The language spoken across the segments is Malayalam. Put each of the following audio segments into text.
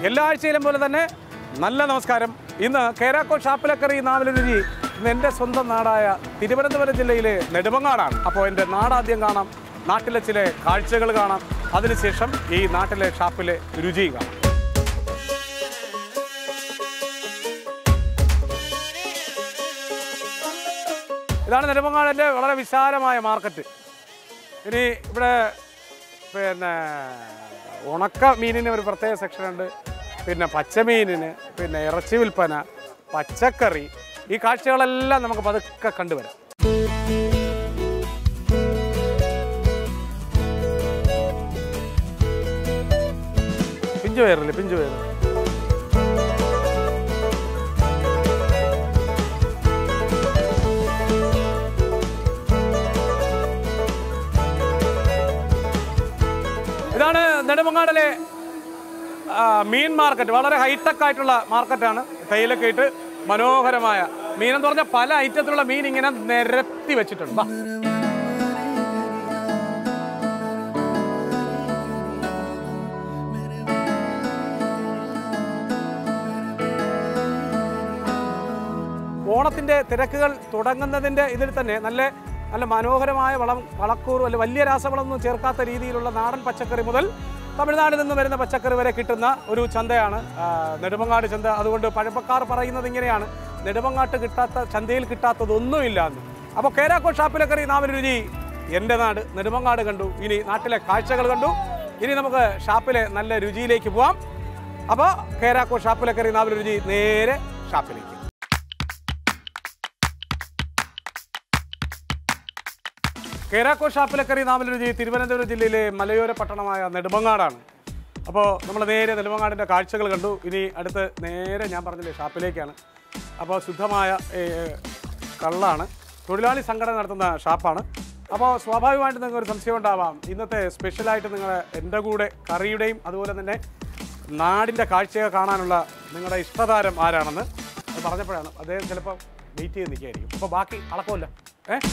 എല്ലാ ആഴ്ചയിലും പോലെ തന്നെ നല്ല നമസ്കാരം ഇന്ന് കേരാക്കോ ഷാപ്പിലക്കറി നാവിലരുചി ഇന്ന് എൻ്റെ സ്വന്തം നാടായ തിരുവനന്തപുരം ജില്ലയിലെ നെടുമങ്ങാടാണ് അപ്പോൾ എൻ്റെ നാടാദ്യം കാണാം നാട്ടിലെ ചില കാഴ്ചകൾ കാണാം അതിനുശേഷം ഈ നാട്ടിലെ ഷാപ്പിലെ രുചിയും കാണാം ഇതാണ് നെടുമങ്ങാടിൻ്റെ വളരെ വിശാലമായ മാർക്കറ്റ് ഇനി ഇവിടെ പിന്നെ ഉണക്ക മീനിന് ഒരു പ്രത്യേക സെക്ഷനുണ്ട് പിന്നെ പച്ചമീനിന് പിന്നെ ഇറച്ചി വിൽപ്പന പച്ചക്കറി ഈ കാഴ്ചകളെല്ലാം നമുക്ക് പതുക്കെ കണ്ടുവരാം പിഞ്ചു പയറില്ലേ പിഞ്ചു പയർ ഇതാണ് നെടുമങ്ങാടിലെ ആ, മീൻ മാർക്കറ്റ് വളരെ ഹൈടെക് ആയിട്ടുള്ള മാർക്കറ്റാണ് തേയിലൊക്കെ ഇട്ട് മനോഹരമായ മീൻ എന്ന് പറഞ്ഞാൽ പല ഐറ്റത്തിലുള്ള മീൻ ഇങ്ങനെ നിരത്തി വെച്ചിട്ടുണ്ട് വാ. ഓണത്തിന്റെ തിരക്കുകൾ തുടങ്ങുന്നതിന്റെ ഇതിൽ തന്നെ നല്ല നല്ല മനോഹരമായ വളം വളക്കൂറും അല്ലെ വലിയ രാസവളമൊന്നും ചേർക്കാത്ത രീതിയിലുള്ള നാടൻ പച്ചക്കറി മുതൽ തമിഴ്നാട്ടിൽ നിന്ന് വരുന്ന പച്ചക്കറി വരെ കിട്ടുന്ന ഒരു ചന്തയാണ് ആ, നെടുമങ്ങാട് ചന്ത അതുകൊണ്ട് പഴപ്പക്കാർ പറയുന്നത് ഇങ്ങനെയാണ് നെടുമങ്ങാട്ട് കിട്ടാത്ത ചന്തയിൽ കിട്ടാത്തതൊന്നുമില്ല എന്ന് അപ്പോൾ കേരാക്കോ ഷാപ്പിലക്കറി നാവിൽ രുചി എൻ്റെ നാട് നെടുമങ്ങാട് കണ്ടു ഇനി നാട്ടിലെ കാഴ്ചകൾ കണ്ടു ഇനി നമുക്ക് ഷാപ്പിലെ നല്ല രുചിയിലേക്ക് പോവാം അപ്പോൾ കേരാക്കോ ഷാപ്പിലക്കറി നാവിൽ രുചി നേരെ ഷാപ്പിലേക്ക് കേരാക്കോ ഷാപ്പിലക്കറി നാമലരുചി തിരുവനന്തപുരം ജില്ലയിലെ മലയോര പട്ടണമായ നെടുമങ്ങാടാണ് അപ്പോൾ നമ്മൾ നേരെ നെടുമങ്ങാടിൻ്റെ കാഴ്ചകൾ കണ്ടു ഇനി അടുത്ത് നേരെ ഞാൻ പറഞ്ഞില്ലേ ഷാപ്പിലേക്കാണ് അപ്പോൾ ശുദ്ധമായ ഏ, കള്ളാണ് തൊഴിലാളി സംഘടന നടത്തുന്ന ഷാപ്പാണ് അപ്പോൾ സ്വാഭാവികമായിട്ട് നിങ്ങൾക്ക് ഒരു സംശയം ഉണ്ടാവാം ഇന്നത്തെ സ്പെഷ്യലായിട്ട് നിങ്ങൾ എൻ്റെ കൂടെ കറിയുടെയും അതുപോലെ തന്നെ നാടിൻ്റെ കാഴ്ചകൾ കാണാനുള്ള നിങ്ങളുടെ ഇഷ്ടതാരം ആരാണെന്ന് അത് പറഞ്ഞപ്പോഴാണ് അദ്ദേഹം ചിലപ്പോൾ വെയിറ്റ് ചെയ്ത് നിൽക്കുകയായിരിക്കും അപ്പോൾ ബാക്കി അളക്കമില്ല ഏഹ്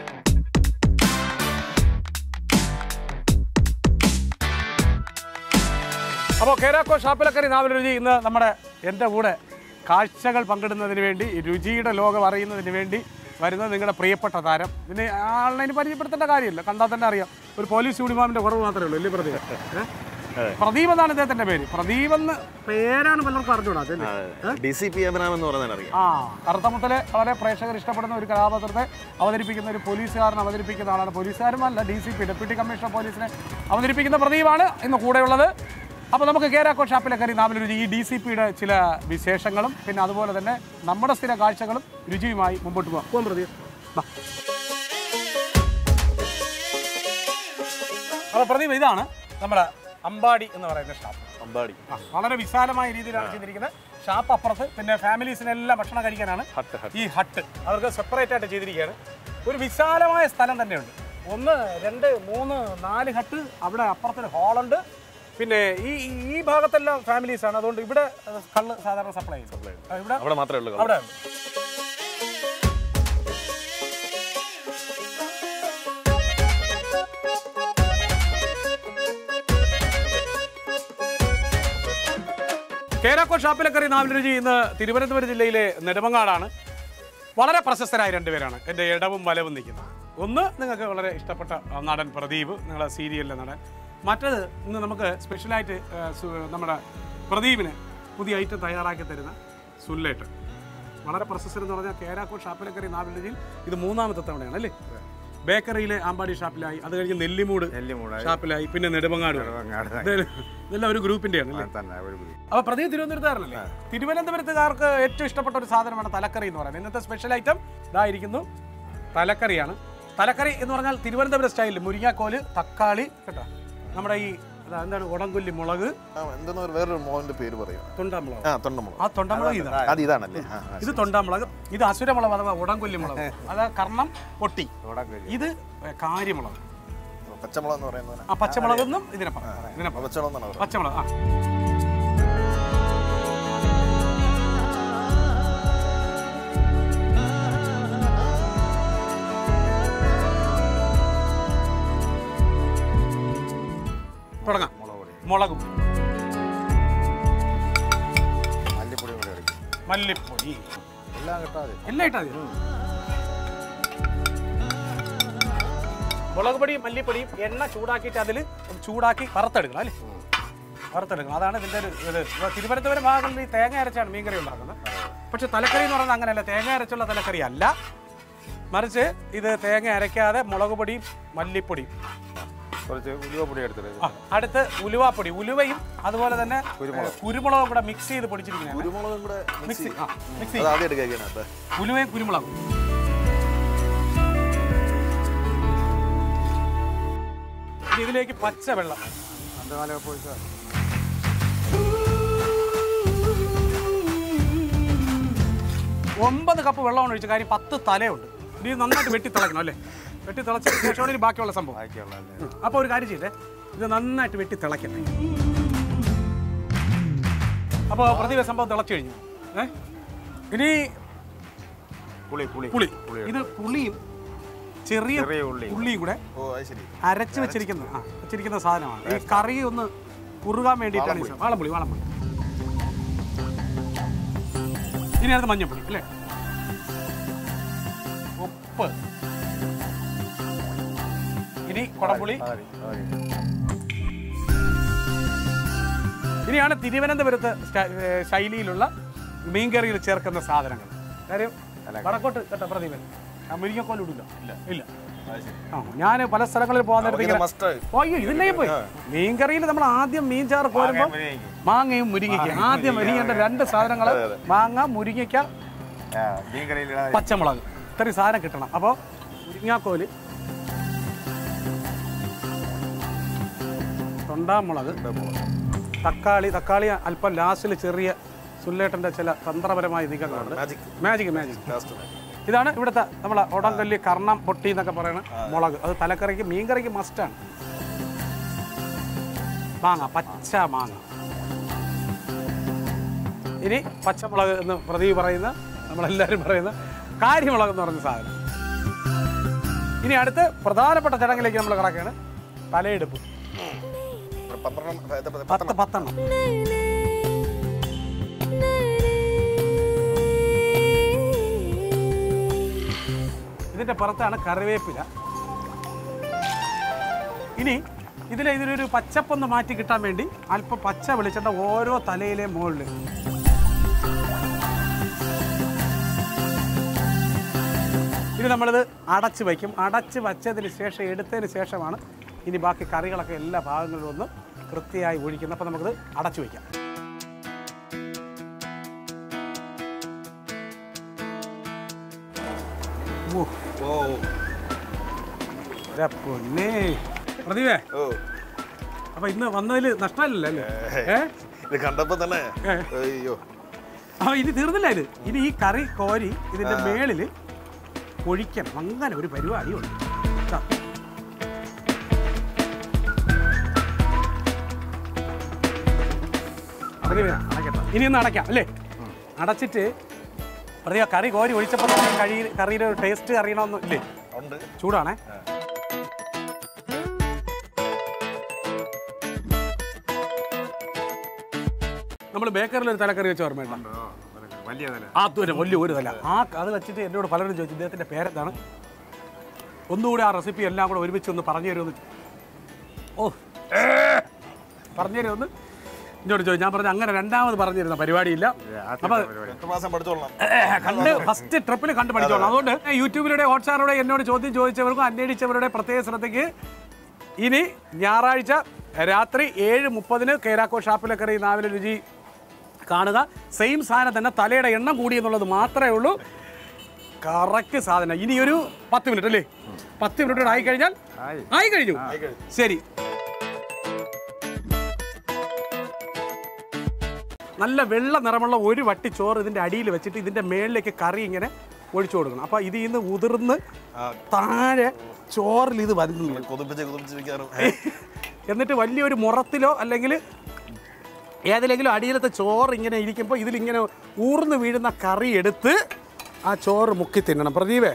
അപ്പോൾ കേരാക്കോ ഷാപ്പിലക്കറി നാവിൽ രുചി ഇന്ന് നമ്മുടെ എൻ്റെ കൂടെ കാഴ്ചകൾ പങ്കിടുന്നതിന് വേണ്ടി രുചിയുടെ ലോകം അറിയുന്നതിന് വേണ്ടി വരുന്നത് നിങ്ങളുടെ പ്രിയപ്പെട്ട താരം പിന്നെ ആളിനെ ഇനി പരിചയപ്പെടുത്തേണ്ട കാര്യമില്ല കണ്ടാൽ തന്നെ അറിയാം ഒരു പോലീസ് യൂണിഫോമിൻ്റെ കുറവ് മാത്രമേ ഉള്ളൂ അല്ലേ പ്രദീപ് ഏ? പ്രദീപ് എന്നാണ് ഇദ്ദേഹത്തിൻ്റെ പേര് പ്രദീപ് എന്ന് പേരാണ് പലർക്കും അറിഞ്ഞൂടാ അതല്ലേ ഡി സി പി അഭിനാം എന്ന് പറഞ്ഞാൽ അറിയാം ആ കറുത്തമുത്തലെ വളരെ പ്രേക്ഷകർ ഇഷ്ടപ്പെടുന്ന ഒരു കഥാപാത്രത്തെ അവതരിപ്പിക്കുന്ന ഒരു പോലീസുകാരൻ അവതരിപ്പിക്കുന്ന ആളാണ് പോലീസുകാരുമല്ല D C P deputy commissioner പോലീസിനെ അവതരിപ്പിക്കുന്ന പ്രദീപാണ് ഇന്ന് കൂടെയുള്ളത് അപ്പോൾ നമുക്ക് കേരാക്കോ ഷാപ്പിലെ കറി നാവിൽ രുചി ഈ ഡി സി പിയുടെ ചില വിശേഷങ്ങളും പിന്നെ അതുപോലെ തന്നെ നമ്മുടെ സ്ഥിര കാഴ്ചകളും രുചിയുമായി മുമ്പോട്ട് പോകാം പോകാം പ്രദീപ് വാ. അപ്പോൾ പ്രദീപ് ഇതാണ് നമ്മുടെ അമ്പാടി എന്ന് പറയുന്ന ഷാപ്പ് അമ്പാടി ആ, വളരെ വിശാലമായ രീതിയിലാണ് ചെയ്തിരിക്കുന്നത് ഷാപ്പ് അപ്പുറത്ത് പിന്നെ ഫാമിലീസിനെല്ലാം ഭക്ഷണം കഴിക്കാനാണ് ഹട്ട് ഹട്ട് ഈ ഹട്ട് അവർക്ക് സെപ്പറേറ്റ് ആയിട്ട് ചെയ്തിരിക്കുകയാണ് ഒരു വിശാലമായ സ്ഥലം തന്നെയുണ്ട് ഒന്ന് രണ്ട് മൂന്ന് നാല് ഹട്ട് അവിടെ അപ്പുറത്തൊരു ഹാളുണ്ട് പിന്നെ ഈ ഈ ഭാഗത്തെല്ലാം ഫാമിലീസ് ആണ് അതുകൊണ്ട് ഇവിടെ അഹ്, കള്ള് സാധാരണ സപ്ലൈ ചെയ്യും ആ, ഇവിടെ അവിടെ മാത്രമേ ഉള്ളൂ അവിടെ ഉണ്ട്. കേരാക്കോ ഷാപ്പിലക്കറി നാവിൽ രുചി ഇന്ന് തിരുവനന്തപുരം ജില്ലയിലെ നെടുമങ്ങാടാണ് വളരെ പ്രശസ്തരായ രണ്ടുപേരാണ് എൻ്റെ ഇടവും വലവും നിൽക്കുന്നത് ഒന്ന് നിങ്ങൾക്ക് വളരെ ഇഷ്ടപ്പെട്ട ആ, നടൻ പ്രദീപ് നിങ്ങളെ സീരിയലിലെ നടൻ മറ്റത് ഇന്ന് നമുക്ക് സ്പെഷ്യലായിട്ട് ആ, സു- നമ്മുടെ പ്രദീപിന് പുതിയ ഐറ്റം തയ്യാറാക്കി തരുന്ന സുല്ലേട്ട് വളരെ പ്രശസ്തർ എന്ന് പറഞ്ഞാൽ കേരാക്കോ ഷാപ്പിലക്കറി നാവിൽ രുചിയിൽ ഇത് മൂന്നാമത്തെ തവണയാണ് അല്ലേ ബേക്കറിയിലെ ആമ്പാടി ഷാപ്പിലായി അത് കഴിഞ്ഞ് നെല്ലിമൂട് നെല്ലിമൂടായി ഷാപ്പിലായി പിന്നെ നെടുമങ്ങാട് നെടുമങ്ങാട്. ഇത് ഇതെല്ലാം ഒരു ഗ്രൂപ്പിൻ്റെയാണ് അല്ലേ തന്നെ ഒരു പിടി. അപ്പൊ പ്രദീപ് തിരുവനന്തപുരത്തുകാരനല്ലേ തിരുവനന്തപുരത്തുകാർക്ക് ഏറ്റവും ഇഷ്ടപ്പെട്ട ഒരു സാധനമാണ് തലക്കറി എന്ന് പറയുന്നത് ഇന്നത്തെ സ്പെഷ്യൽ ഐറ്റം ഇതായിരിക്കുന്നു തലക്കറിയാണ് തലക്കറി എന്ന് പറഞ്ഞാൽ തിരുവനന്തപുരം സ്റ്റൈലിൽ മുരിങ്ങാക്കോല് തക്കാളി കേട്ടോ നമ്മുടെ ഈ അതാ, എന്താണ് ഉടങ്കൊല്ലി മുളക് ആ, എന്തെന്ന് ഒരു വേറൊരു മോഹന്റെ പേര് പറയും തൊണ്ടാമുളക് ആ തൊണ്ടമുളക് ആ തൊണ്ടാമുളക് ഇതാണ് അത് ഇതാണല്ലേ ആ, ആ. ഇത് തൊണ്ടാമുളക് ഇത് അസുരമുളക് അഥവാ ഉടങ്കൊല്ലി മുളക് അത് കർണം പൊട്ടി തുടക്കം ഇല്ല. ഇത് കാര്യമുളക് പച്ചമുളക് എന്ന് പറയുന്നത് ആ പച്ചമുളകൊന്നും ഇതിനെ പറയാം ഇതിനെ പറയാം. പച്ചമുളക് എന്നാണ് പറയുന്നത് പച്ചമുളക് ആ തുടങ്ങാം മുളക് പൊടി മുളകും മല്ലിപ്പൊടി എല്ലാം കിട്ടാതെ എല്ലാം ഇട്ടാ മതി മുളക് പൊടിയും മല്ലിപ്പൊടിയും എണ്ണ ചൂടാക്കിയിട്ട് അതിൽ ചൂടാക്കി വറുത്തെടുക്കണം അല്ലേ വറുത്തെടുക്കണം അതാണ് ഇതിൻ്റെ ഒരു ഇത് ഇപ്പൊ തിരുവനന്തപുരം ഭാഗങ്ങളിൽ ഈ തേങ്ങ അരച്ചാണ് മീൻകറി ഉണ്ടാക്കുന്നത് പക്ഷെ തലക്കറി എന്ന് പറയുന്നത് അങ്ങനെയല്ല തേങ്ങ അരച്ചുള്ള തലക്കറി അല്ല മറിച്ച് ഇത് തേങ്ങ അരയ്ക്കാതെ മുളക് പൊടിയും മല്ലിപ്പൊടിയും കുറച്ച് ഉലുവപ്പൊടി എടുത്തിട്ട് ആ, അടുത്ത് ഉലുവാപ്പൊടി ഉലുവയും അതുപോലെ തന്നെ ഏ, കുരുമുളകും കൂടെ മിക്സ് ചെയ്ത് പൊടിച്ചിരിക്കുന്നതാണ് കുരുമുളകും കൂടെ മിക്സ് മിക്സി ആ മിക്സി അത് ആദ്യം എടുക്കാനായിട്ട് ഉലുവയും കുരുമുളകും ഇനി ഇതിലേക്ക് പച്ച വെള്ളം രണ്ട് കാലം പോയിച്ചാൽ ഒമ്പത് കപ്പ് വെള്ളമാണ് ഒഴിച്ച കാര്യം പത്ത് തലയുണ്ട് ഇനി ഇത് നന്നായിട്ട് വെട്ടി തിളയ്ക്കണം അല്ലേ വെട്ടി തിളച്ചതിന് ശേഷമാണ് ഇനി ബാക്കിയുള്ള സംഭവം ബാക്കിയുള്ളതല്ലേ അപ്പോൾ ഒരു കാര്യം ചെയ്തേ ഇത് നന്നായിട്ട് വെട്ടി തിളയ്ക്കട്ടെ അപ്പോൾ പ്രതിവ സംഭവം തിളച്ചു കഴിഞ്ഞു ഏ ഇനി പുളി പുളി പുളി ഇത് പുളിയും ചെറിയ ചെറിയ ഉള്ളി. ഉള്ളിയും കൂടെ ഓ അത് ശരി അരച്ച് വെച്ചിരിക്കുന്ന ആ വെച്ചിരിക്കുന്ന സാധനമാണ് ഈ കറി ഒന്ന് കുറുകാൻ വേണ്ടിയിട്ടാണ് ഈ സാധനം. വാളംപുളി വാളംപുളി ഇനി അത് മഞ്ഞപ്പൊടി അല്ലേ ഉപ്പ് ഇനി കുടംപുളി മതി മതി ഇനിയാണ് തിരുവനന്തപുരത്ത് സ്റ്റ- ഏ, ശൈലിയിലുള്ള മീൻകറിയിൽ ചേർക്കുന്ന സാധനങ്ങൾ കാര്യം വടക്കോട്ട് കേട്ടോ പ്രദീപൻ ആ മുരിങ്ങക്കോൽ ഇടില്ല ഇല്ല ഇല്ല അത് ശരി ആ ഞാൻ പല സ്ഥലങ്ങളിൽ പോകാൻ നേരത്തെ ഇങ്ങനെ മസ്റ്റ് ഓ, അയ്യോ ഇതിനെ പോയി മീൻകറിയിൽ നമ്മൾ ആദ്യം മീൻ ചാറ് കോരുമ്പോൾ മുരിങ്ങയ്ക്ക്. മാങ്ങയും മുരിങ്ങയ്ക്കും ആദ്യം മുരിങ്ങേണ്ട രണ്ട് സാധനങ്ങൾ മാങ്ങ മുരിങ്ങയ്ക്ക ആ മീൻ കറിയിലിടാതെ പച്ചമുളക് ഇത്രയും സാധനം കിട്ടണം അപ്പോൾ മുരിങ്ങാക്കോല് തൊണ്ടാമുളക് തക്കാളി തക്കാളി അല്പം ലാസ്റ്റിൽ ചെറിയ സുല്ലേട്ടൻ്റെ ചില തന്ത്രപരമായ നീക്കങ്ങളുണ്ട് മാജിക് മാജിക് മാജിക് ലാസ്റ്റ് ഇതാണ് ഇവിടുത്തെ നമ്മളെ ഒടങ്കല്ലി കർണം പൊട്ടി എന്നൊക്കെ പറയുന്ന മുളക് അത് തലക്കറിക്ക് മീൻകറിക്ക് മസ്റ്റാണ് മാങ്ങ പച്ച മാങ്ങ ഇനി പച്ചമുളക് എന്ന് പ്രദീപ് പറയുന്ന നമ്മളെല്ലാവരും പറയുന്ന കാര്യമുളക് എന്ന് പറഞ്ഞ സാധനം ഇനി അടുത്ത് പ്രധാനപ്പെട്ട ചടങ്ങിലേക്ക് നമ്മൾ കിടക്കുകയാണ് തലയെടുപ്പ് പന്ത്രണ്ട് പത്ത് പത്ത് പത്തെണ്ണം ഇതിന്റെ പുറത്താണ് കറിവേപ്പില ഇനി ഇതിൽ ഇതിലൊരു പച്ചപ്പൊന്ന് മാറ്റി കിട്ടാൻ വേണ്ടി അല്പം പച്ച വെളിച്ചെണ്ണ ഓരോ തലയിലെ മുകളിൽ ഇനി നമ്മളിത് അടച്ച് വയ്ക്കും അടച്ച് വച്ചതിന് ശേഷം എടുത്തതിന് ശേഷമാണ് ഇനി ബാക്കി കറികളൊക്കെ എല്ലാ ഭാഗങ്ങളിലും ഒന്ന് കൃത്യമായി ഒഴിക്കുന്നത് അപ്പോൾ നമുക്കിത് അടച്ചു വയ്ക്കാം ഓ ഓ ഒരെ പൊന്നേ പ്രദീപേ ഓ അപ്പൊ ഇന്ന് വന്നതിൽ നഷ്ടമല്ലല്ലോ അല്ലേ ഏ ഇത് കണ്ടപ്പോ തന്നെ ഏ. അയ്യോ അപ്പൊ ഇനി തീർന്നില്ല ഇത് ഇനി ഈ കറി കോരി ഇതിന്റെ മേളില് ഒഴിക്കണം അങ്ങനെ ഒരു പരിപാടി ഉണ്ട് ദാ. പ്രദീപേ, ഇനി ഒന്ന് അടയ്ക്കാം അല്ലേ അടച്ചിട്ട് പ്രദീപ കറി കോരി ഒഴിച്ചപ്പോൾ തന്നെ കഴി കറിയുടെ ടേസ്റ്റ് അറിയണമെന്ന് ഇല്ലേ ഉണ്ട് ചൂടാണേ നമ്മൾ ബേക്കറിൽ ഒരു തലക്കറി വെച്ച് ഓർമ്മയുണ്ട് വലിയ നില ആ തന്നെ വലിയ ഒരു തല ആ അത് വെച്ചിട്ട് എന്നോട് പലരും ചോദിച്ചു ഇദ്ദേഹത്തിന്റെ പേരെന്താണ് ഒന്നുകൂടി ആ റെസിപ്പി എല്ലാം കൂടെ ഒരുമിച്ച് ഒന്ന് പറഞ്ഞു തരുമെന്ന് ഓ പറഞ്ഞു തരുമെന്ന് എന്നോട് ചോദിച്ചു ഞാൻ പറഞ്ഞു അങ്ങനെ രണ്ടാമത് പറഞ്ഞു തരുന്ന പരിപാടിയില്ല അപ്പൊ എട്ട് മാസം പഠിച്ചോളാം കണ്ട് ഫസ്റ്റ് ട്രിപ്പിൽ കണ്ട് പഠിച്ചോളാം അതുകൊണ്ട് യൂട്യൂബിലൂടെ ഹോട്ട്സ്റ്റാറിലൂടെ എന്നോട് ചോദ്യം ചോദിച്ചവർക്കും അന്വേഷിച്ചവരുടെ പ്രത്യേക ശ്രദ്ധയ്ക്ക് ഇനി ഞായറാഴ്ച രാത്രി ഏഴ് മുപ്പതിന് കേരാക്കോ ഷാപ്പിലെ കറി നാവിലെ രുചി കാണുക സെയിം സാധനം തന്നെ തലയുടെ എണ്ണം കൂടി എന്നുള്ളത് മാത്രമേ ഉള്ളൂ കറക്റ്റ് സാധനം ഇനി ഒരു പത്ത് മിനിറ്റ് അല്ലേ പത്ത് മിനിറ്റ് കൂടെ ആയി കഴിഞ്ഞാൽ ആയി. ആയി കഴിഞ്ഞു ശരി നല്ല വെള്ള നിറമുള്ള ഒരു വട്ടി ചോറ് ഇതിന്റെ അടിയിൽ വെച്ചിട്ട് ഇതിന്റെ മേളിലേക്ക് കറി ഇങ്ങനെ ഒഴിച്ചു കൊടുക്കണം അപ്പൊ ഇതിൽ നിന്ന് ഉതിർന്ന് താഴെ ചോറിൽ ഇത് വരുന്നു കൊതിപ്പിച്ച് കൊതിപ്പിച്ച് വെക്കാറും എന്നിട്ട് വലിയൊരു മുറത്തിലോ അല്ലെങ്കിൽ ഏതിലെങ്കിലും അടിയിലത്തെ ചോറ് ഇങ്ങനെ ഇരിക്കുമ്പോൾ ഇതിലിങ്ങനെ ഊർന്ന് വീഴുന്ന കറി എടുത്ത് ആ ചോറ് മുക്കി തിന്നണം പ്രദീപേ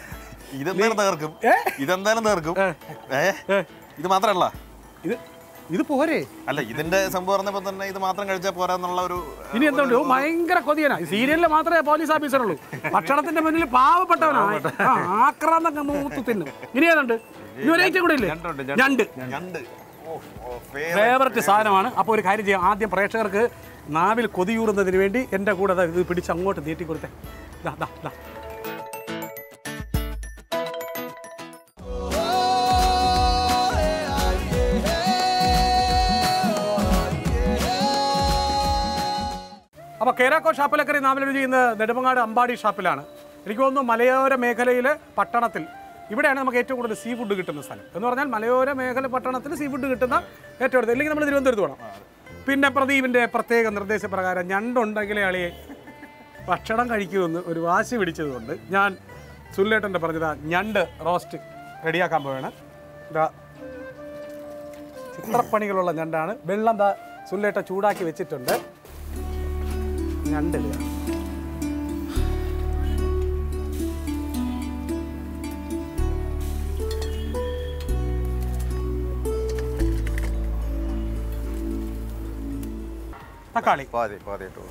ഇതെന്തായാലും തകർക്കും ഏ? ഇതെന്തായാലും തകർക്കും ഏ ഏ. ഇത് മാത്രല്ല ഇത് ഇത് പോരെ അല്ല ഇതിന്റെ സംഭവം പറഞ്ഞപ്പോ തന്നെ ഇത് മാത്രം കഴിച്ചാൽ പോരാന്നുള്ള ഒരു ഇനി എന്തുണ്ട് ഓ, ഭയങ്കര കൊതിയനാ ഈ സീരിയലിൽ മാത്രമേ പോലീസ് ഓഫീസറുള്ളൂ ഭക്ഷണത്തിന്റെ മുന്നിൽ പാവപ്പെട്ടവനാ ആ, ആക്രാന്തം മൂത്ത് തിന്നും ഇനി ഏതുണ്ട് ഇനി ഒരു ഐറ്റം കൂടെ ഇല്ലേ ഞണ്ട് ഞണ്ട് ഓ, ഓ, ഫേ- ഫേവററ്റ് സാധനമാണ് അപ്പോൾ ഒരു കാര്യം ചെയ്യാം ആദ്യം പ്രേക്ഷകർക്ക് നാവിൽ കൊതിയൂറുന്നതിന് വേണ്ടി എൻ്റെ കൂടെ ദാ ഇത് പിടിച്ച് അങ്ങോട്ട് നീട്ടി കൊടുത്തേ ദാ ദാ ദാ അപ്പോൾ കേരാക്കോ ഷാപ്പിലക്കറി നാവിലൊരു ചെയ്യുന്ന നെടുമങ്ങാട് അമ്പാടി ഷാപ്പിലാണ് എനിക്ക് തോന്നുന്നു മലയോര മേഖലയിലെ പട്ടണത്തിൽ ഇവിടെയാണ് നമുക്ക് ഏറ്റവും കൂടുതൽ സീ ഫുഡ് കിട്ടുന്ന സ്ഥലം എന്ന് പറഞ്ഞാൽ മലയോര മേഖല പട്ടണത്തിൽ സീ ഫുഡ് കിട്ടുന്ന ഏറ്റവും അടുത്ത് അല്ലെങ്കിൽ നമ്മൾ തിരുവനന്തപുരത്ത് വേണം പിന്നെ പ്രദീപിൻ്റെ പ്രത്യേക നിർദ്ദേശപ്രകാരം ഞണ്ടുണ്ടെങ്കിലേ അളിയെ ഭക്ഷണം കഴിക്കുമെന്ന് ഒരു വാശി പിടിച്ചതുകൊണ്ട് ഞാൻ സുല്ലേട്ടൻ്റെ പറഞ്ഞതാ ഞണ്ട് റോസ്റ്റ് റെഡിയാക്കാൻ പോവാണ് ഇതാ ചിത്രപ്പണികളുള്ള ഞണ്ടാണ് വെള്ളം ദാ സുല്ലേട്ട ചൂടാക്കി വെച്ചിട്ടുണ്ട് ഞണ്ടിടുക തക്കാളി പാതി പാതി ഇട്ടു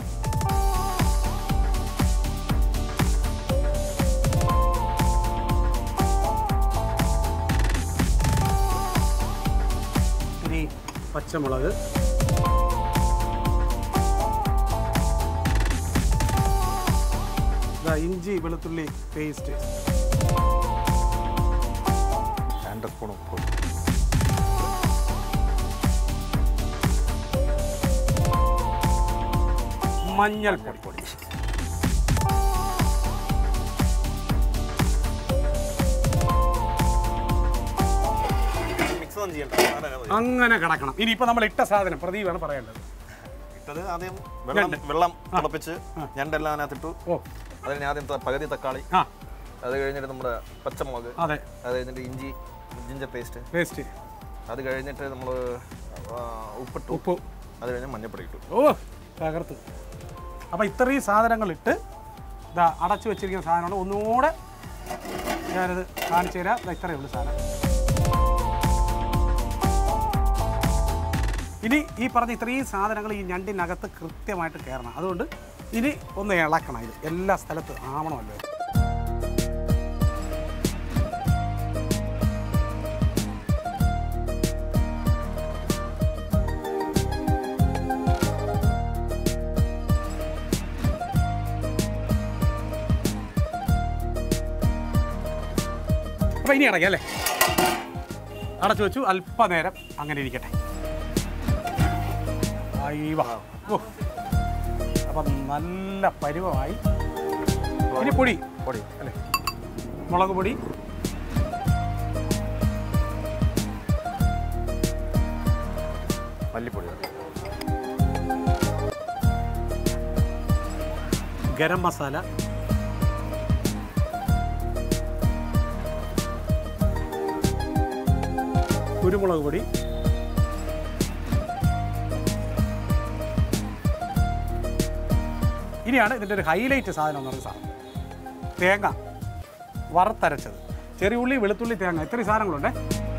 ഇനി പച്ചമുളക് ഇതാ ഇഞ്ചി വെളുത്തുള്ളി പേസ്റ്റ് രണ്ട് സ്പൂൺ ഉപ്പ് മഞ്ഞൾപ്പൊടി മിക്സ് ഒന്നും ചെയ്യണ്ട അങ്ങനെ മതി. അങ്ങനെ കിടക്കണം ഇനി ഇപ്പൊ നമ്മൾ ഇട്ട സാധനം പ്രദീപാണ് പറയേണ്ടത് ഇട്ടത് ആദ്യം വെള്ളം വെള്ളം തിളപ്പിച്ച് ഞണ്ടെല്ലാം അതിനകത്ത് ഇട്ടു ഓ അത് കഴിഞ്ഞ് ആദ്യം ത- പകുതി തക്കാളി ആ അത് കഴിഞ്ഞിട്ട് നമ്മുടെ പച്ചമുളക് അതെ അത് കഴിഞ്ഞിട്ട് ഇഞ്ചി ജിഞ്ചർ പേസ്റ്റ് പേസ്റ്റ് അത് കഴിഞ്ഞിട്ട് നമ്മൾ ഉപ്പിട്ടു ഉപ്പ് അത് കഴിഞ്ഞ് മഞ്ഞപ്പൊടി ഇട്ടു ഓ തകർത്ത് അപ്പോൾ ഇത്രയും സാധനങ്ങൾ ഇട്ട് ഇതാ അടച്ചു വെച്ചിരിക്കുന്ന സാധനമാണ് ഒന്നുകൂടെ ഞാനിത് കാണിച്ചു തരാം ദാ ഇത്രയേ ഉള്ളൂ സാധനം ഇനി ഈ പറഞ്ഞ ഇത്രയും സാധനങ്ങൾ ഈ ഞണ്ടിനകത്ത് കൃത്യമായിട്ട് കയറണം അതുകൊണ്ട് ഇനി ഒന്ന് ഇളക്കണം ഇത് എല്ലാ സ്ഥലത്തും ആവണമല്ലോ അപ്പോൾ ഇനി അടയ്ക്കാം അല്ലേ അടച്ചു വെച്ചു അല്പനേരം അങ്ങനെ ഇരിക്കട്ടെ അയ്യവ ഓ അപ്പം നല്ല പരുവമായി ഇനി പൊടി പൊടി അല്ലേ മുളക് പൊടി മല്ലിപ്പൊടി ഗരം മസാല കുരുമുളക് പൊടി ഇനിയാണ് ഇതിൻ്റെ ഒരു ഹൈലൈറ്റ് സാധനം എന്ന് പറയുന്ന സാധനം തേങ്ങ വറുത്തരച്ചത് ചെറിയ ഉള്ളി വെളുത്തുള്ളി തേങ്ങ ഇത്രയും സാധനങ്ങളുണ്ടേ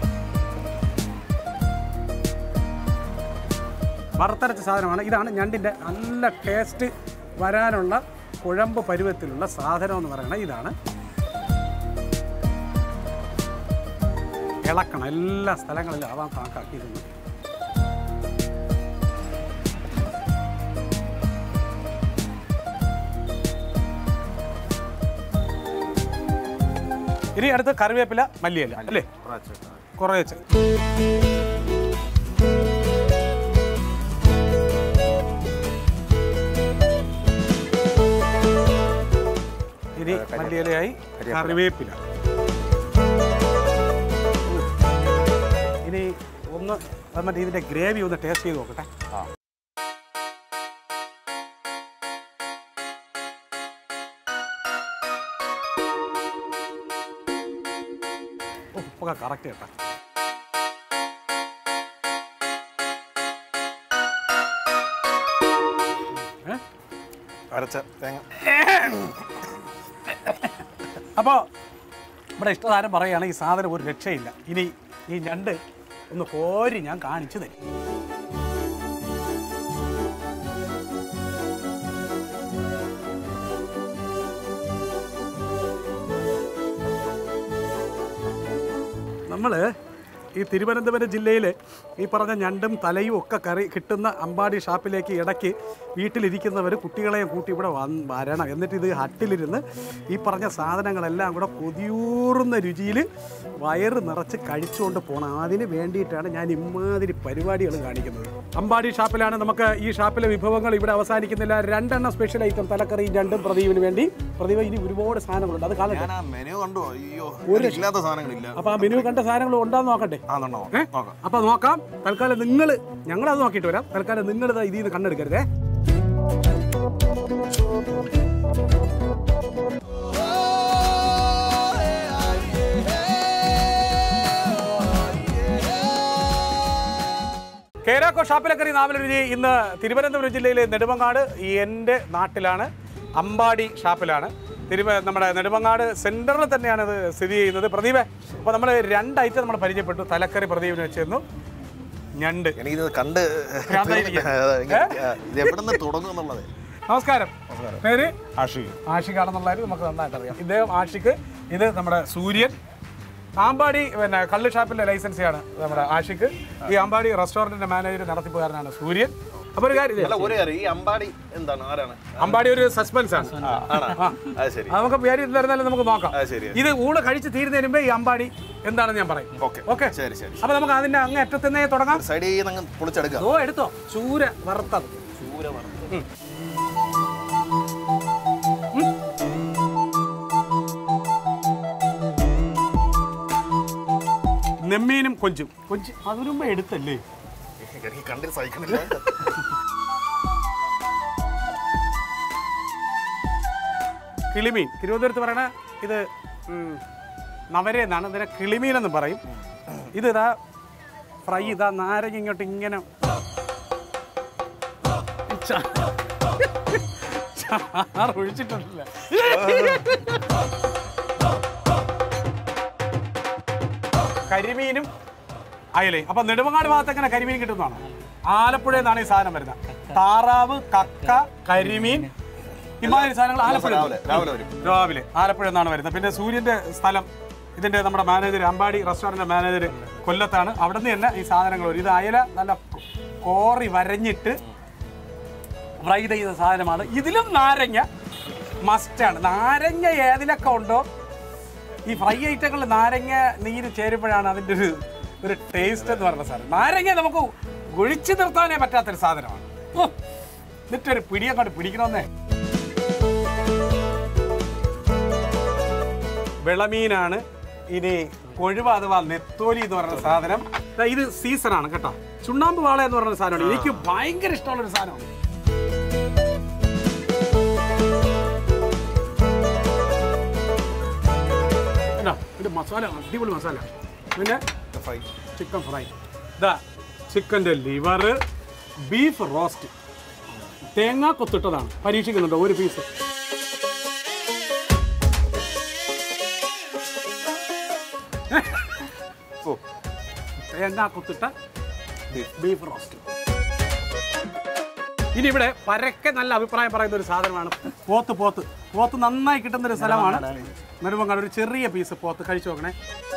വറുത്തരച്ച സാധനമാണ് ഇതാണ് ഞണ്ടിൻ്റെ നല്ല ടേസ്റ്റ് വരാനുള്ള കുഴമ്പ് പരുവത്തിലുള്ള സാധനം എന്ന് പറയുന്നത് ഇതാണ് ഇളക്കണം എല്ലാ സ്ഥലങ്ങളിലും അതാ കണക്കാക്കിയിരുന്നു ഇനി അടുത്ത് കറിവേപ്പില മല്ലിയില അല്ലേ കുറേച്ച് ഇനി മല്ലിയിലയായി കറിവേപ്പില ഇനി ഒന്ന് അത് മറ്റേ ഇതിന്റെ ഗ്രേവി ഒന്ന് ടേസ്റ്റ് ചെയ്ത് നോക്കട്ടെ ആ ഉപ്പൊക്കെ കറക്റ്റ് കേട്ടോ ഏ അരച്ച തേങ്ങ അപ്പോൾ ഇവിടെ ഇഷ്ടതാരം പറയുകയാണ് ഈ സാധനം ഒരു രക്ഷയില്ല ഇനി ഈ ഞണ്ട് ഒന്ന് കോരി ഞാൻ കാണിച്ചു തരും നമ്മൾ ഈ തിരുവനന്തപുരം ജില്ലയിൽ ഈ പറഞ്ഞ ഞണ്ടും തലയും ഒക്കെ കറി കിട്ടുന്ന അമ്പാടി ഷാപ്പിലേക്ക് ഇടയ്ക്ക് വീട്ടിലിരിക്കുന്നവർ കുട്ടികളെയും കൂട്ടി ഇവിടെ വന്ന് വരണം എന്നിട്ട് ഇത് ഹട്ടിലിരുന്ന് ഈ പറഞ്ഞ സാധനങ്ങളെല്ലാം കൂടെ കൊതിയൂറുന്ന രുചിയിൽ വയറ് നിറച്ച് കഴിച്ചുകൊണ്ട് പോകണം അതിന് വേണ്ടിയിട്ടാണ് ഞാൻ ഇമാതിരി പരിപാടികൾ കാണിക്കുന്നത് അമ്പാടി ഷാപ്പിലാണ് നമുക്ക് ഈ ഷാപ്പിലെ വിഭവങ്ങൾ ഇവിടെ അവസാനിക്കുന്നില്ല രണ്ടെണ്ണം സ്പെഷ്യൽ ഐറ്റം തലക്കറി രണ്ടും പ്രദീപിന് വേണ്ടി പ്രദീപ് ഇനി ഒരുപാട് സാധനങ്ങളുണ്ട് അത് കാണട്ടെ ഞാൻ ആ മെനു കണ്ടു അയ്യോ ഇല്ലാത്ത സാധനങ്ങളില്ല അപ്പൊ ആ മെനു കണ്ട സാധനങ്ങൾ ഉണ്ടാന്ന് നോക്കട്ടെ ആ നോക്കാം ഏ? നോക്കാം അപ്പൊ നോക്കാം തൽക്കാലം നിങ്ങൾ ഞങ്ങൾ അത് നോക്കിയിട്ട് വരാം തൽക്കാലം നിങ്ങൾ ഇതിൽ നിന്ന് കണ്ണെടുക്കരുതേ കേരാക്കോ ഷാപ്പിലക്കറി നാവിലരുചി ഇന്ന് തിരുവനന്തപുരം ജില്ലയിലെ നെടുമങ്ങാട് എൻ്റെ നാട്ടിലാണ് അമ്പാടി ഷാപ്പിലാണ് തിരുവ നമ്മുടെ നെടുമങ്ങാട് സെൻറ്ററിൽ തന്നെയാണ് ഇത് സ്ഥിതി ചെയ്യുന്നത് പ്രദീപ് അപ്പോൾ നമ്മൾ രണ്ട് ഐറ്റം നമ്മൾ പരിചയപ്പെട്ടു തലക്കറി പ്രദീപിന് വെച്ചിരുന്നു ഞണ്ട് എനിക്കിത് കണ്ട് ഭ്രാന്തായിരിക്കും. അതെ, ഇങ്ങനെ, ഇത് എവിടെ നിന്ന് തുടങ്ങും എന്നുള്ളത് നമസ്കാരം പേര് ആഷിക് ആഷിഖാണെന്നുള്ള കാര്യം നമുക്ക് നന്നായിട്ട് അറിയാം ഇദ്ദേഹം ആഷിഖ് ഇത് നമ്മുടെ സൂര്യൻ ആമ്പാടി പിന്നെ കള്ള് ഷാപ്പിന്റെ ലൈസൻസിയാണ് നമ്മുടെ ആഷിഖ് ഈ ആമ്പാടി റെസ്റ്റോറന്റിന്റെ മാനേജർ നടത്തിപ്പുകാരനാണ് സൂര്യൻ അപ്പൊ ഒരു കാര്യം അല്ല ഒരു കാര്യം ഈ അമ്പാടി എന്താണ് ആരാണ് അമ്പാടി ഒരു സസ്പെൻസ് ആണ് ആ, ആണോ അത് ശരി അത് നമുക്ക് പേര് തരുന്നാലും നമുക്ക് നോക്കാം അത് ശരി ഇത് ഊണ് കഴിച്ച് തീരുന്നതിന് മുമ്പേ ഈ അമ്പാടി എന്താണെന്ന് ഞാൻ പറയും ഓക്കെ ഓക്കെ ശരി ശരി അപ്പൊ നമുക്ക് അതിന്റെ അങ്ങ് അറ്റത്തുനിന്നേ തുടങ്ങാം സൈഡിൽ നിന്ന് അങ്ങ് പൊളിച്ചെടുക്കാം ഓ എടുത്തോ ചൂര വറുത്തത് ചൂര വറുത്ത്. നെമ്മീനും കൊഞ്ചും കൊഞ്ച് അതിനു മുമ്പ് എടുത്തല്ലേ എനിക്ക് കണ്ടിട്ട് സഹിക്കണില്ല കിളിമീൻ തിരുവനന്തപുരത്ത് പറയണ ഇത് ഉം, നവര എന്നാണ് ഇതിനെ കിളിമീൻ എന്ന് പറയും ഇത് ഇതാ ഫ്രൈ ഇതാ നാരങ്ങ ഇങ്ങോട്ട് ഇങ്ങനെ ചാ- ചാറ് ഒഴിച്ചിട്ടില്ല കരിമീനും അയലയും അപ്പൊ നെടുമങ്ങാട് ഭാഗത്ത് എങ്ങനെ കരിമീൻ കിട്ടുന്നതാണ് ആലപ്പുഴയിൽ നിന്നാണ് ഈ സാധനം വരുന്നത് താറാവ് കക്ക കരിമീൻ ഇമാതിരി സാധനങ്ങൾ ആലപ്പുഴ രാവിലെ രാവിലെ വരും രാവിലെ ആലപ്പുഴ നിന്നാണ് വരുന്നത് പിന്നെ സൂര്യന്റെ സ്ഥലം ഇതിന്റെ നമ്മുടെ മാനേജർ അമ്പാടി റെസ്റ്റോറന്റ് മാനേജർ കൊല്ലത്താണ് അവിടെ നിന്ന് തന്നെ ഈ സാധനങ്ങൾ വരും ഇത് അയല നല്ല കോറി വരഞ്ഞിട്ട് ഫ്രൈ ചെയ്ത സാധനമാണ് ഇതിലും നാരങ്ങ മസ്റ്റാണ് നാരങ്ങ ഏതിലൊക്കെ ഉണ്ടോ ഈ ഫ്രൈ ഐറ്റങ്ങളിൽ നാരങ്ങ നീര് ചേരുമ്പോഴാണ് അതിൻ്റെ ഒരു ഒരു ടേസ്റ്റ് എന്ന് പറയുന്ന സാധനം നാരങ്ങ നമുക്ക് ഒഴിച്ചു നിർത്താനേ പറ്റാത്തൊരു സാധനമാണ് ഓ, എന്നിട്ടൊരു പിടിയങ്ങോട്ട് പിടിക്കണമെന്നേ വിളമീനാണ് ഇനി കൊഴുവ അഥവാ നെത്തോലി എന്ന് പറയുന്ന സാധനം ദാ ഇത് സീസണാണ് കേട്ടോ ചുണ്ണാമ്പ് വാള എന്ന് പറയുന്ന സാധനമാണ് എനിക്ക് ഭയങ്കര ഇഷ്ടമുള്ള ഒരു സാധനമാണ് കേട്ടോ ഇത് മസാല അടിപൊളി മസാല പിന്നെ ഫ്രൈ ചിക്കൻ ഫ്രൈ ഇതാ ചിക്കൻ്റെ ലിവർ ബീഫ് റോസ്റ്റ് തേങ്ങ കൊത്തിട്ടതാണ് പരീക്ഷിക്കുന്നുണ്ടോ ഒരു പീസ് ഓ തേങ്ങ കൊത്തിട്ട ബീഫ് റോസ്റ്റ് ഇനി ഇവിടെ പരക്കെ നല്ല അഭിപ്രായം പറയുന്ന ഒരു സാധനമാണ് പോത്ത് പോത്ത് പോത്ത് നന്നായി കിട്ടുന്ന ഒരു സ്ഥലമാണ് നെടുമങ്ങാട് ഒരു ചെറിയ പീസ് പോത്ത് കഴിച്ചു നോക്കണേ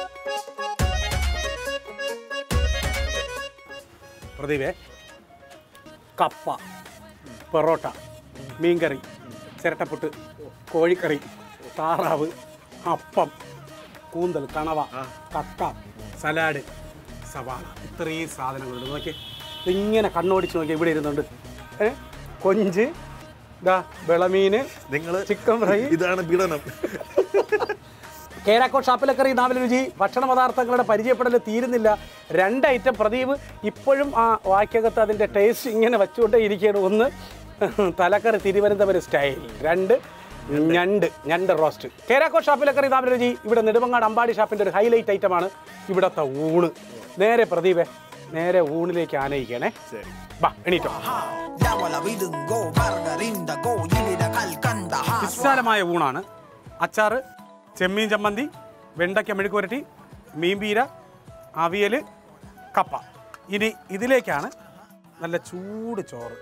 പ്രദീപേ കപ്പ പൊറോട്ട മീൻകറി ചിരട്ടപ്പുട്ട് കോഴിക്കറി താറാവ് അപ്പം കൂന്തൽ കണവ കക്ക സലാഡ് സവാള ഇത്രയും സാധനങ്ങളുണ്ട് നോക്കി ഇങ്ങനെ കണ്ണോടിച്ച് നോക്കി ഇവിടെ ഇരുന്നുണ്ട് ഏ കൊഞ്ച് ഇതാ വിളമീന് നിങ്ങൾ ചിക്കൻ ഫ്രൈ ഇതാണ് പീഡനം കേരാക്കോ ഷാപ്പിലക്കറി നാവിലെ രുചി ഭക്ഷണ പദാർത്ഥങ്ങളുടെ പരിചയപ്പെടൽ തീരുന്നില്ല രണ്ട് ഐറ്റം പ്രദീപ് ഇപ്പോഴും ആ വാക്യകത്ത് അതിൻ്റെ ടേസ്റ്റ് ഇങ്ങനെ വെച്ചുകൊണ്ടേ ഇരിക്കുകയാണ് ഒന്ന് തലക്കറി തിരുവനന്തപുരം സ്റ്റൈൽ രണ്ട് ഞണ്ട് ഞണ്ട് റോസ്റ്റ് കേരാക്കോ ഷാപ്പിലക്കറി നാവിലെ രുചി ഇവിടെ നെടുമങ്ങാട് അമ്പാടി ഷാപ്പിൻ്റെ ഒരു ഹൈലൈറ്റ് ഐറ്റമാണ് ഇവിടുത്തെ ഊണ് നേരെ പ്രദീപെ നേരെ ഊണിലേക്ക് ആനയിക്കണേ ശരി ബാ എണീറ്റോ 야와라 위등고 마르가린다고 이리라 갈간다 하 വിശാലമായ ഊണാണ് അച്ചാറ് ചെമ്മീൻ ചമ്മന്തി വെണ്ടയ്ക്ക മെഴുക്കുവരട്ടി മീൻപീര അവിയൽ കപ്പ ഇനി ഇതിലേക്കാണ് നല്ല ചൂട് ചോറ്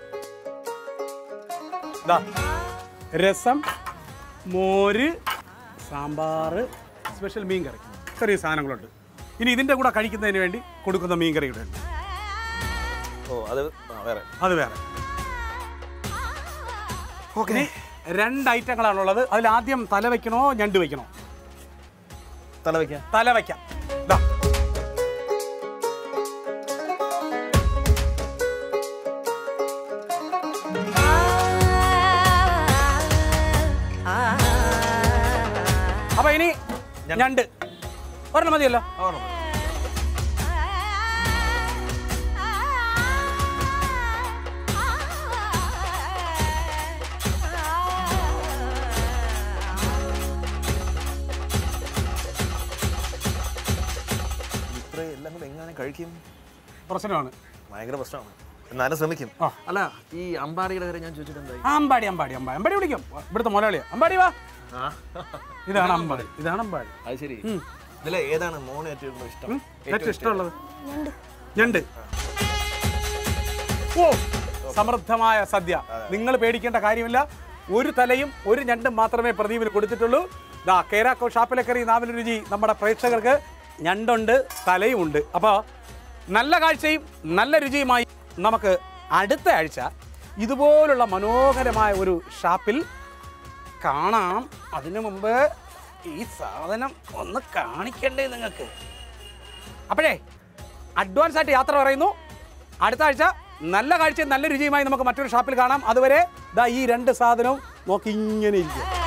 ദാ രസം മോര് സാമ്പാർ സ്പെഷ്യൽ മീൻ കറി ചെറിയ സാധനങ്ങളുണ്ട് ഇനി ഇതിൻ്റെ കൂടെ കഴിക്കുന്നതിന് വേണ്ടി കൊടുക്കുന്ന മീൻ കറി ഇവിടെ ഉണ്ട് ഓ അത് ആ, വേറെ അത് വേറെ ഓക്കെ രണ്ട് ഐറ്റങ്ങളാണുള്ളത് അതിൽ ആദ്യം തല വയ്ക്കണോ ഞണ്ട് വയ്ക്കണോ തല വെക്കാം തല വയ്ക്കാം ദാ അപ്പൊ ഇനി ഞണ്ട് ഒരെണ്ണം മതിയല്ലോ ഇത്ര എല്ലാം കൂടെ എങ്ങനെ കഴിക്കും പ്രശ്നമാണ് ഭയങ്കര പ്രശ്നമാണ് എന്നാലും ശ്രമിക്കും ആ. അല്ല ഈ അമ്പാടിയുടെ കാര്യം ഞാൻ ചോദിച്ചിട്ട് എന്തായി ആ, അമ്പാടി അമ്പാടി അമ്പാടി അമ്പാടി വിളിക്കും ഇവിടുത്തെ മുതലാളിയാ അമ്പാടി വാ ഇതാണ് അമ്പാടി ഇതാണ് അമ്പാടി അത് ശരി ഉം. ഇതിലെ ഏതാണ് മോന് ഏറ്റവും കൂടുതൽ ഇഷ്ടം ഉം, ഏറ്റവും ഇഷ്ടമുള്ളത് ഞണ്ട് ഓ സമൃദ്ധമായ സദ്യ നിങ്ങൾ പേടിക്കേണ്ട കാര്യമില്ല ഒരു തലയും ഒരു ഞണ്ടും മാത്രമേ പ്രദീപിന് കൊടുത്തിട്ടുള്ളൂ ദാ കേരാക്കോ ഷാപ്പിലെ കറി നാവിൽ രുചി നമ്മുടെ പ്രേക്ഷകർക്ക് ഞണ്ടുണ്ട് തലയും ഉണ്ട് അപ്പോൾ നല്ല കാഴ്ചയും നല്ല രുചിയുമായി നമുക്ക് അടുത്ത ആഴ്ച ഇതുപോലുള്ള മനോഹരമായ ഒരു ഷാപ്പിൽ കാണാം അതിനു മുമ്പ് ഈ സാധനം ഒന്ന് കാണിക്കണ്ടേ നിങ്ങൾക്ക് അപ്പോഴേ അഡ്വാൻസ് ആയിട്ട് യാത്ര പറയുന്നു അടുത്ത ആഴ്ച നല്ല കാഴ്ചയും നല്ല രുചിയുമായി നമുക്ക് മറ്റൊരു ഷാപ്പിൽ കാണാം അതുവരെ ദാ ഈ രണ്ട് സാധനവും നോക്കി ഇങ്ങനെ ഇരിക്കുക